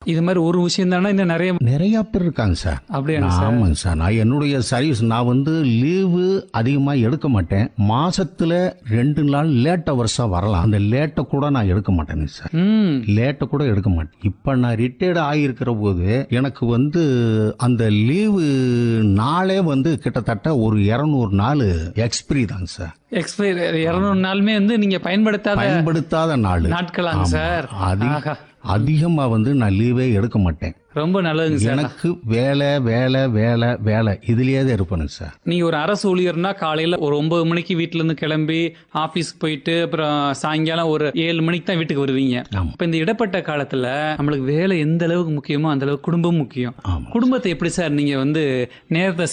இது மாதிரி ஒரு விஷயம் தானே இன்னும் நிறைய நிறைய பேர் இருக்காங்க சார் அப்படியாங்க சார் ஆமாங்க சார் நான் என்னுடைய சர்வீஸ் நான் வந்து லீவு அதிகமாக எடுக்க மாட்டேன் மாசத்துல ரெண்டு நாள் லேட் ஹவர்ஸாக வரலாம் அந்த லேட்டை கூட நான் எடுக்க மாட்டேங்க சார் ம் லேட்டை கூட எடுக்க மாட்டேன் இப்போ நான் ரிட்டையர்டு ஆகியிருக்கிற போது எனக்கு வந்து அந்த லீவு நாளே வந்து கிட்டத்தட்ட ஒரு இரநூறு நாள் எக்ஸ்பிரி தாங்க சார் எக்ஸ்பைர் இருநூறு நாளுமே வந்து நீங்க பயன்படுத்தாத பயன்படுத்தாத நாள் நாட்களாங்க சார் அதி ஆஹா. அதிகமாக வந்து நான் லீவே எடுக்க மாட்டேன் ரொம்ப நல்லதுங்க சார் எனக்கு வேலை வேலை வேலை வேலை இதுலயே தான் இருப்பேனுங்க சார் நீங்க ஒரு அரசு ஊழியர்னா காலையில ஒரு ஒன்பது மணிக்கு வீட்ல இருந்து கிளம்பி ஆபீஸ்க்கு போயிட்டு அப்புறம் சாயங்காலம் ஒரு ஏழு மணிக்கு தான் வீட்டுக்கு வருவீங்க ஆமா. இப்ப இந்த இடப்பட்ட காலத்துல நம்மளுக்கு வேலை எந்த அளவுக்கு முக்கியமோ அந்த அளவுக்கு குடும்பம் முக்கியம் ஆமா குடும்பத்தை எப்படி சார் நீங்க வந்து நேரத்தை